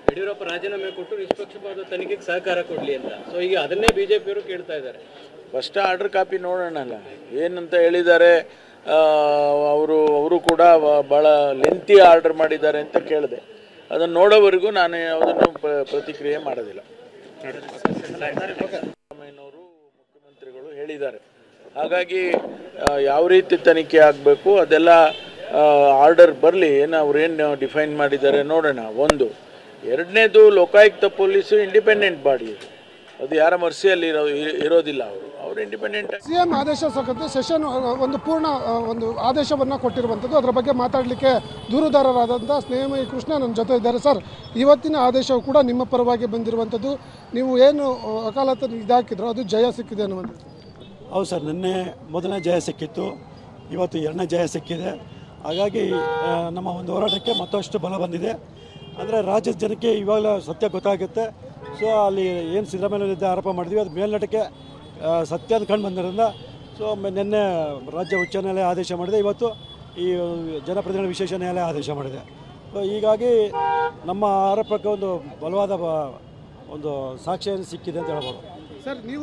ಯಡಿಯೂರಪ್ಪ ರಾಜೀನಾಮೆ ಕೊಟ್ಟು ನಿಷ್ಪಕ್ಷಪಾತ ತನಿಖೆಗೆ ಸಹಕಾರ ಕೊಡ್ಲಿ ಅಂತ ಸೊ ಈಗ ಅದನ್ನೇ ಬಿಜೆಪಿಯವರು ಕೇಳ್ತಾ ಇದ್ದಾರೆ ಫಸ್ಟ್ ಆರ್ಡರ್ ಕಾಪಿ ನೋಡೋಣಲ್ಲ ಏನಂತ ಹೇಳಿದ್ದಾರೆ ಅವರು ಅವರು ಕೂಡ ಬ- ಭಾಳ ಲೆಂತಿ ಆರ್ಡರ್ ಮಾಡಿದ್ದಾರೆ ಅಂತ ಕೇಳಿದೆ ಅದನ್ನು ನೋಡೋವರೆಗೂ ನಾನು ಯಾವುದನ್ನು ಪ್ರ- ಪ್ರತಿಕ್ರಿಯೆ ಮಾಡೋದಿಲ್ಲ ಸಿದ್ದರಾಮಯ್ಯನವರು ಮುಖ್ಯಮಂತ್ರಿಗಳು ಹೇಳಿದ್ದಾರೆ ಹಾಗಾಗಿ ಆ, ಯಾವ ರೀತಿ ತನಿಖೆ ಆಗಬೇಕು ಅದೆಲ್ಲ ಆರ್ಡರ್ ಬರಲಿ ಏನು ಅವ್ರೇನು ಡಿಫೈನ್ ಮಾಡಿದ್ದಾರೆ ನೋಡೋಣ ಒಂದು ಎರಡನೇದು ಲೋಕಾಯುಕ್ತ ಪೊಲೀಸು ಇಂಡಿಪೆಂಡೆಂಟ್ ಬಾಡಿ ಇದು ಅದು ಯಾರ ಮರ್ಸಿಯಲ್ಲಿ ಇರೋ ಇ- ಇರೋದಿಲ್ಲ ಅವರು ಅವರು ಇಂಡಿಪೆಂಡೆಂಟ್ ಸಿಎಂ ಆದೇಶ ಸಕತ್ತು ಸೆಷನ್ ಒಂದು ಪೂರ್ಣ ಆ, ಒಂದು ಆದೇಶವನ್ನು ಕೊಟ್ಟಿರುವಂಥದ್ದು ಅದರ ಬಗ್ಗೆ ಮಾತಾಡಲಿಕ್ಕೆ ದೂರುದಾರರಾದಂಥ ಸ್ನೇಹಮಯಿ ಕೃಷ್ಣ ನನ್ನ ಜೊತೆ ಇದ್ದಾರೆ ಸರ್ ಇವತ್ತಿನ ಆದೇಶವು ಕೂಡ ನಿಮ್ಮ ಪರವಾಗಿ ಬಂದಿರುವಂಥದ್ದು ನೀವು ಏನು ಆ, ವಕಾಲತ್ತು ಇದಾಕಿದ್ರು ಅದು ಜಯ ಸಿಕ್ಕಿದೆ ಅನ್ನುವಂಥದ್ದು ಹೌದು ಸರ್ ನಿನ್ನೆ ಮೊದಲನೇ ಜಯ ಸಿಕ್ಕಿತ್ತು ಇವತ್ತು ಎರಡನೇ ಜಯ ಸಿಕ್ಕಿದೆ ಹಾಗಾಗಿ ಆ, ನಮ್ಮ ಒಂದು ಹೋರಾಟಕ್ಕೆ ಮತ್ತಷ್ಟು ಬಲ ಬಂದಿದೆ ಅಂದರೆ ರಾಜ್ಯದ ಜನಕ್ಕೆ ಇವಾಗಲೇ ಸತ್ಯ ಗೊತ್ತಾಗುತ್ತೆ ಸೊ ಅಲ್ಲಿ ಏನು ಸಿದ್ದರಾಮಯ್ಯ ವಿರುದ್ಧ ಆರೋಪ ಮಾಡಿದ್ವಿ ಅದು ಮೇಲ್ನೋಟಕ್ಕೆ ಆ, ಸತ್ಯ ಅಂತ ಕಂಡು ಬಂದಿರೋದ್ರಿಂದ ಸೊ ಮ- ನಿನ್ನೆ ರಾಜ್ಯ ಉಚ್ಚ ನ್ಯಾಯಾಲಯ ಆದೇಶ ಮಾಡಿದೆ ಇವತ್ತು ಈ ಜನಪ್ರತಿನಿಧಿ ವಿಶೇಷ ನ್ಯಾಯಾಲಯ ಆದೇಶ ಮಾಡಿದೆ ಸೊ ಹೀಗಾಗಿ ನಮ್ಮ ಆರೋಪಕ್ಕೆ ಒಂದು ಬಲವಾದ ಬ- ಒಂದು ಸಾಕ್ಷ್ಯ ಸಿಕ್ಕಿದೆ ಅಂತ ಹೇಳ್ಬೋದು ಸರ್ ನೀವು